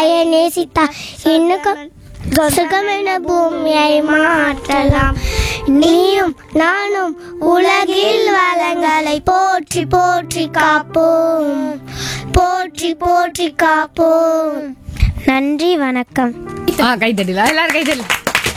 தாயை நேசித்தால் இன்னும் சுகமென பூமியை மாற்றலாம் நீயும் நானும் உலகில் வளங்களை போற்றி போற்றி காப்போம் போற்றி போற்றி காப்போம் நன்றி வணக்கம் ஆ கை தட்டலாம் எல்லாரும் கை தட்டலாம்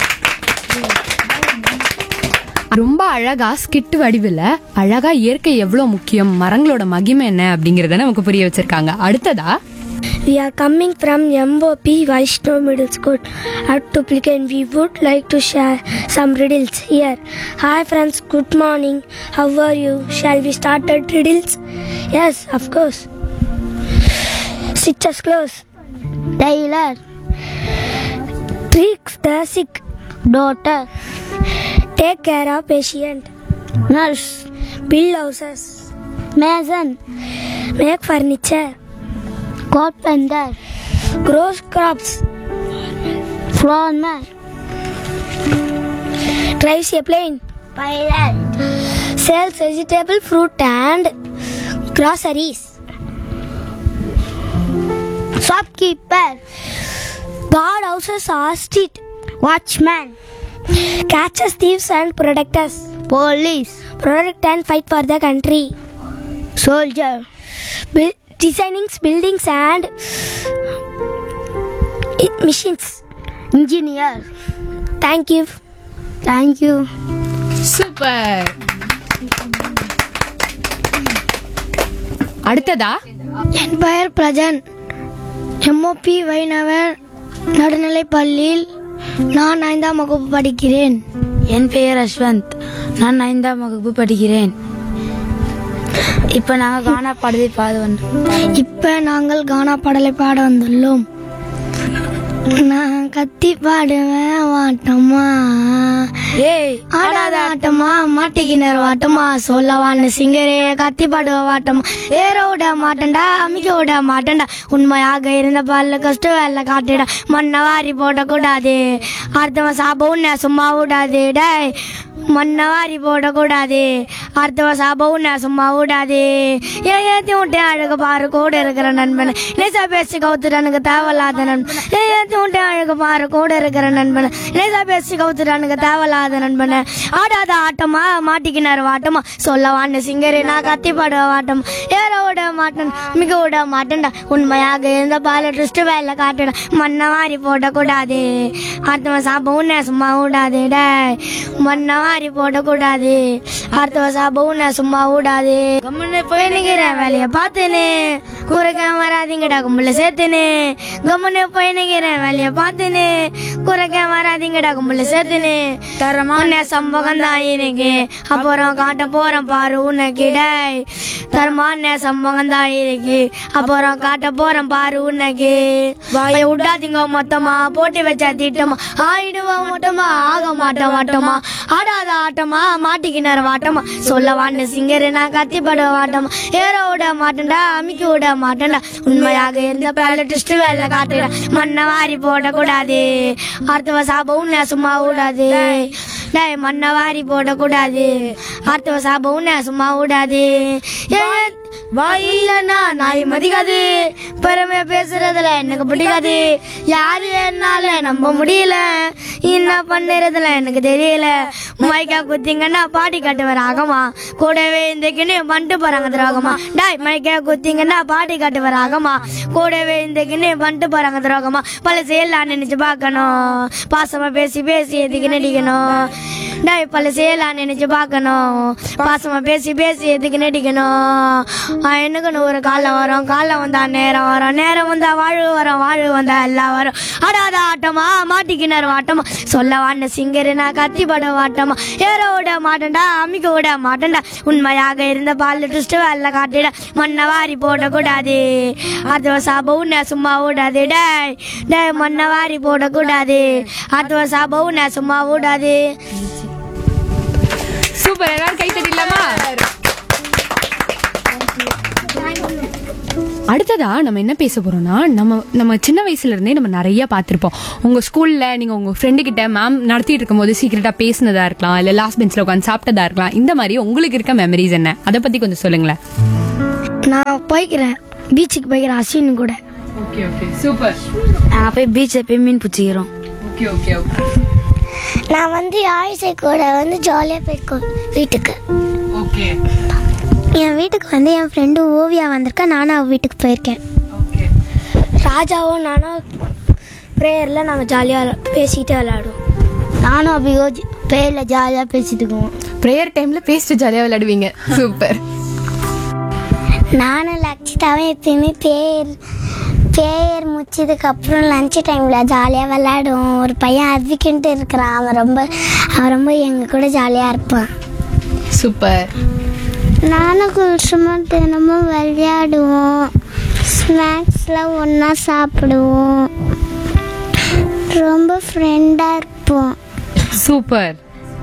ரொம்ப அழகா ஸ்கிட் வடிவில் அழகா இயற்கை எவ்வளவு முக்கியம் மரங்களோட மகிமை என்ன அப்படிங்கறத நமக்கு புரிய வச்சிருக்காங்க அடுத்ததா We are coming from MOP Vaishnav Middle School at Duplican. We would like to share some riddles here. Hi friends, good morning. How are you? Shall we start the riddles? Yes, of course. Sit us close. Tailor. Tricks the sick. Daughter. Take care of patient. Nurse. Build houses. Mason. Make furniture. carpenter grows crops farmer drives a plane pilot sells vegetable fruit and groceries shopkeeper guard houses or street watchman catches thieves and protectors police protect and fight for the country soldier Buil- designing buildings and i- machines engineer thank you thank you super அடுத்ததா என் பெயர் பிரஜன் MOP வைணவர் நடுநிலைப் பள்ளியில் நான் ஐந்தாம் வகுப்பு படிக்கிறேன் என் பெயர் அஸ்வந்த் நான் ஐந்தாம் வகுப்பு படிக்கிறேன் இப்போ நாங்கள் கானா பாடுதை பாடு வந்தோம் இப்ப நாங்கள் கானா பாடலை பாட வந்துள்ளோம் நான் கத்தி பாடுவேன் வாட்டமா ஏய் ஆடாத ஆட்டமா மாட்டிக்கிணறு வாட்டமா சொல்லவான்னு சிங்கரே கத்தி பாடுவ வாட்டமா ஏற விட மாட்டேன்டா அமிக்க விட மாட்டேன்டா உண்மையாக இருந்த பால்ல கஷ்ட வேலை காட்டுடா மண்ணை வாரி போடக்கூடாது அடுத்தவன் சாபம் உன்னை சும்மா விடாது டேய் மண்ணை வாரி போடக்கூடாது அடுத்தவன் சாபம் உன்னை சும்மா விடாது ஏன் ஏத்தி விட்டு அழகு பாரு கூட இருக்கிற நண்பன் நேசா பேசி கவுத்துட்டானுக்கு தேவையில்லாத நண்பன் ஏன் ஏத்தி விட்டு அழகு பாரு கூட இருக்கிற நண்பன் நேசா பேசி கவுத்துட்டானுக்கு தேவையில்லாத நண்பன் ஆடாத ஆட்டமா மாட்டிக்கினாரு வாட்டமா சொல்ல வாண்ட சிங்கரு நான் கத்தி பாடுவ வாட்டம் ஏற விட மாட்டேன் மிக விட மாட்டேன்டா உண்மையாக இருந்த பால ட்ரிஸ்ட் வேலை காட்டுடா மண்ணை வாரி போடக்கூடாது அடுத்தவன் சாப்ப உன்னை சும்மா விடாது டேய் மண்ணை வாரி போடக்கூடாது அடுத்தவன் சாப்ப உன்னை சும்மா விடாது கம்முன்னு போய் நிக்கிறேன் வேலையை பார்த்துன்னு குறைக்க வராதிங்கடா கும்பல சேர்த்துன்னு கம்முன்னு போய் நிக்கிறேன் வேலையை பார்த்துன்னு குறைக்க வராதிங்கடா கும்பல சேர்த்துன்னு தரமான சம்பவம் தான் எனக்கு அப்புறம் காட்ட போறேன் பாரு உனக்கு டேய் தரமான சம்பவம் தான் இருக்கு அப்புறம் காட்ட போறேன் பாரு உனக்கு வாய விடாதீங்க மொத்தமா போட்டு வச்சா திட்டமா ஆயிடுவோம் மொத்தமா ஆக மாட்டோம் மாட்டோமா ஆடாத ஆட்டமா மாட்டிக்கினார் வாட்டமா சொல்ல வாண்ட சிங்கரு நான் கத்தி பட வாட்டமா ஏற விட மாட்டேன்டா அமிக்கி விட மாட்டேன்டா உண்மையாக இருந்த பேல ட்விஸ்ட் வேலை காட்டுடா மண்ணை வாரி போடக்கூடாது அடுத்தவ சாபம் உன்னை சும்மா விடாது டேய் மண்ணை வாரி போடக்கூடாது அடுத்தவ சாபம் உன்னை சும்மா விடாது ஏன் வாயிலனா நாய் மதிக்காது பெருமையா பேசுறதுல எனக்கு பிடிக்காது யாரு என்னால நம்ப முடியல என்ன பண்ணுறதுல எனக்கு தெரியல மைக்கா குத்திங்கன்னா பாட்டி காட்டுவார் ஆகமா கூடவே இந்த கிணி பண்ணிட்டு போறாங்க துரோகமா டாய் மைக்கா குத்திங்கன்னா பாட்டி காட்டுவார் ஆகமா கூடவே இந்த கிணி பண்ணிட்டு போறாங்க துரோகமா பல செயலாம் நினைச்சு பார்க்கணும் பாசமா பேசி பேசி எதுக்கு நடிக்கணும் டாய் பல செயலாம் நினைச்சு பார்க்கணும் பாசமா பேசி பேசி எதுக்கு நடிக்கணும் எனக்குன்னு ஒரு காலம் வரும் காலம் வந்தா நேரம் வரும் நேரம் வந்தா வாழ்வு வரும் வாழ்வு வந்தா எல்லாம் வரும் ஆடாத ஆட்டமா மாட்டிக்கிணறு வாட்டமா சொல்ல வாண்ட சிங்கரு நான் கத்தி பட வாட்டமா ஏற விட மாட்டேன்டா அமிக்க விட மாட்டேன்டா உண்மையாக இருந்த பால் ட்விஸ்ட் வேலை காட்டிட மண்ணை வாரி போடக்கூடாது அது சாபம் உன்னை சும்மா விடாது டேய் டேய் மண்ணை வாரி போடக்கூடாது அது சாபம் உன்னை சும்மா விடாது சூப்பர் எல்லாரும் கை தட்டிடலாமா அடுத்ததா நம்ம என்ன பேச போறோம்னா நம்ம நம்ம சின்ன வயசுல இருந்தே நம்ம நிறைய பார்த்திருப்போம் உங்க ஸ்கூல்ல நீங்க உங்க ஃப்ரெண்டு கிட்ட மேம் நடத்திட்டு இருக்கும்போது சீக்கிரட்டா பேசினதா இருக்கலாம் இல்ல லாஸ்ட் பெஞ்ச்ல உட்காந்து சாப்பிட்டதா இருக்கலாம் இந்த மாதிரி உங்களுக்கு இருக்க மெமரிஸ் என்ன அதை பத்தி கொஞ்சம் சொல்லுங்களேன் நான் போய்க்கிறேன் பீச்சுக்கு போய்க்கிறேன் அஸ்வின் கூட ஓகே ஓகே சூப்பர் நாங்கள் போய் பீச்சில் போய் மீன் பிடிச்சிக்கிறோம் ஓகே ஓகே ஓகே நான் வந்து ஆயுசை கூட வந்து ஜாலியாக போயிருக்கோம் வீட்டுக்கு ஓகே என் வீட்டுக்கு வந்து என் ஃப்ரெண்டு ஓவியா வந்திருக்கா நானும் அவள் வீட்டுக்கு போயிருக்கேன் ஓகே ராஜாவும் நானும் ப்ரேயரில் நாங்கள் ஜாலியாக பேசிக்கிட்டு விளையாடுவோம் நானும் அபிகோ ப்ரேயரில் ஜாலியாக பேசிட்டு இருக்கோம் ப்ரேயர் டைம்ல பேசிட்டு ஜாலியா விளையாடுவீங்க சூப்பர் நானும் லக்ஷிதாவும் எப்பயுமே பேர் பேர் முடிச்சதுக்கு அப்புறம் லஞ்ச் டைமில் ஜாலியாக விளையாடுவோம் ஒரு பையன் அர்விக்கின்ட்டு இருக்கிறான் அவன் ரொம்ப அவன் ரொம்ப எங்கள் கூட ஜாலியாக இருப்பான் சூப்பர் நானும் குல்சுமா தினமும் விளையாடுவோம் ஸ்நாக்ஸ்லாம் ஒன்றா சாப்பிடுவோம் ரொம்ப ஃப்ரெண்டாக இருப்போம் சூப்பர்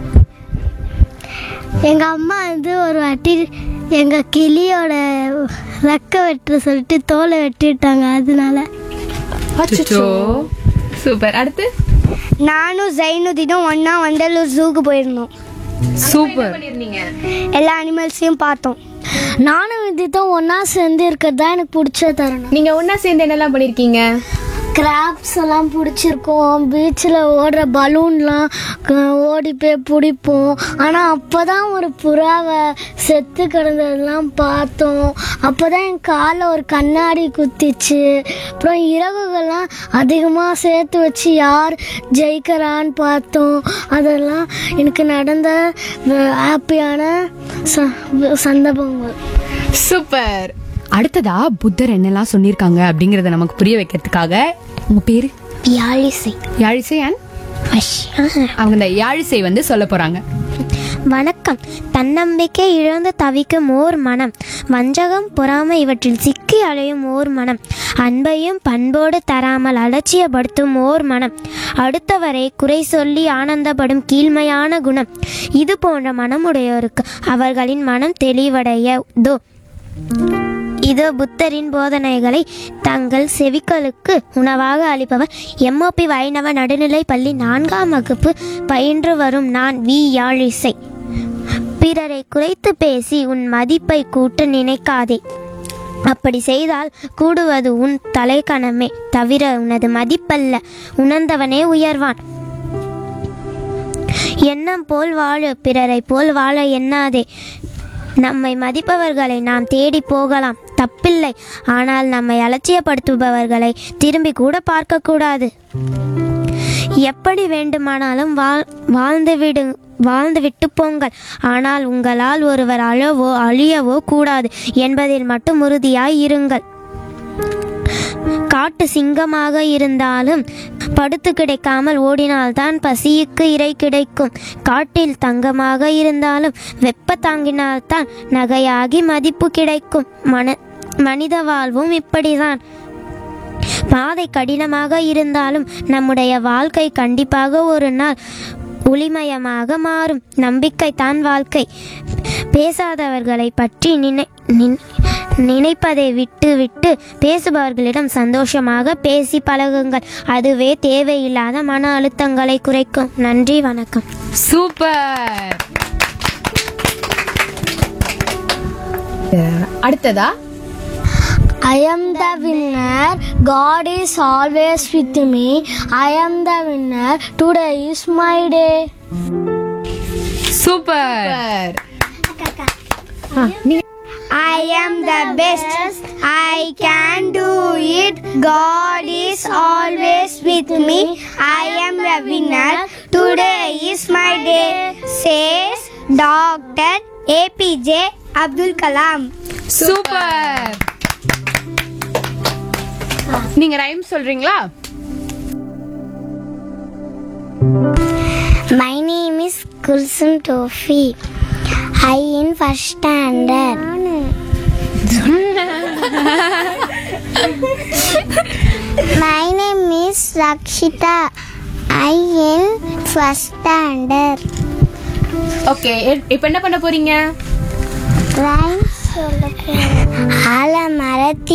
எங்கள் அம்மா வந்து ஒரு வாட்டி எங்கள் கிளியோட ரெக்க வெட்டுற சொல்லிட்டு தோலை வெட்டிட்டாங்க அதனால அச்சோ சூப்பர் அடுத்து நானும் ஜைனுதீனும் ஒன்றா வண்டலூர் ஜூக்கு போயிருந்தோம் சூப்பர் எல்லா அனிமல்ஸையும் பார்த்தோம் நானும் விதித்தும் ஒன்றா சேர்ந்து இருக்கிறது தான் எனக்கு பிடிச்ச தருணம் நீங்க ஒண்ணா சேர்ந்து என்னெல்லாம் பண்ணிருக்கீங்க கிராப்ஸ் எல்லாம் பிடிச்சிருக்கோம் பீச்சில் ஓடுற பலூன்லாம் ஓடி போய் பிடிப்போம் ஆனால் அப்போ தான் ஒரு புறாவை செத்து கிடந்ததெல்லாம் பார்த்தோம் அப்போ தான் என் காலில் ஒரு கண்ணாடி குத்திச்சு அப்புறம் இறகுகள்லாம் அதிகமாக சேர்த்து வச்சு யார் ஜெயிக்கிறான்னு பார்த்தோம் அதெல்லாம் எனக்கு நடந்த ஹாப்பியான ச சந்தர்ப்பங்கள் சூப்பர் அடுத்ததா புத்தர் என்னெல்லாம் சொல்லியிருக்காங்க அப்படிங்கறத நமக்கு புரிய வைக்கிறதுக்காக உங்க பேரு யாழிசை யாழிசை அண்ட் அவங்க இந்த யாழிசை வந்து சொல்ல போறாங்க வணக்கம் தன்னம்பிக்கை இழந்து தவிக்கும் ஓர் மனம் வஞ்சகம் பொறாமை இவற்றில் சிக்கி அலையும் ஓர் மனம் அன்பையும் பண்போடு தராமல் அலட்சியப்படுத்தும் ஓர் மனம் அடுத்தவரை குறை சொல்லி ஆனந்தப்படும் கீழ்மையான குணம் இது போன்ற மனமுடையோருக்கு அவர்களின் மனம் தெளிவடையதோ இதோ புத்தரின் போதனைகளை தங்கள் செவிகளுக்கு உணவாக அளிப்பவர் எம்ஓபி வைணவ நடுநிலை பள்ளி நான்காம் வகுப்பு பயின்று வரும் நான் வி யாழிசை பிறரை குறைத்து பேசி உன் மதிப்பை கூட்ட நினைக்காதே அப்படி செய்தால் கூடுவது உன் தலைக்கணமே தவிர உனது மதிப்பல்ல உணர்ந்தவனே உயர்வான் எண்ணம் போல் வாழு பிறரை போல் வாழ எண்ணாதே நம்மை மதிப்பவர்களை நாம் தேடி போகலாம் தப்பில்லை ஆனால் நம்மை அலட்சியப்படுத்துபவர்களை திரும்பி கூட பார்க்கக்கூடாது எப்படி வேண்டுமானாலும் வாழ் வாழ்ந்து விடு வாழ்ந்து விட்டு போங்கள் ஆனால் உங்களால் ஒருவர் அழவோ அழியவோ கூடாது என்பதில் மட்டும் உறுதியாய் இருங்கள் காட்டு சிங்கமாக இருந்தாலும் படுத்து கிடைக்காமல் ஓடினால்தான் பசியுக்கு இறை கிடைக்கும் காட்டில் தங்கமாக இருந்தாலும் வெப்ப தாங்கினால்தான் நகையாகி மதிப்பு கிடைக்கும் மன மனித வாழ்வும் இப்படிதான் பாதை கடினமாக இருந்தாலும் நம்முடைய வாழ்க்கை கண்டிப்பாக ஒரு நாள் ஒளிமயமாக மாறும் நம்பிக்கை தான் வாழ்க்கை பேசாதவர்களை பற்றி நினை நின்- நினைப்பதை விட்டு விட்டு பேசுபவர்களிடம் சந்தோஷமாக பேசி பழகுங்கள் அதுவே தேவையில்லாத மன அழுத்தங்களை குறைக்கும் நன்றி வணக்கம் சூப்பர் அடுத்ததா I am the winner. God is always with me. I am the winner. Today is my day. Super I am the best. I can do it. God is always with me. I am the winner. Today is my day. Says Dr. APJ Abdul Kalam. Super நீங்க rhyme சொல்றீங்களா My name is Kulsum Tofi. I in first standard. My name is Rakshita. I in first standard. Okay இப்போ என்ன பண்ண போறீங்க Rhymes சொல்ல ஆல மரத்தி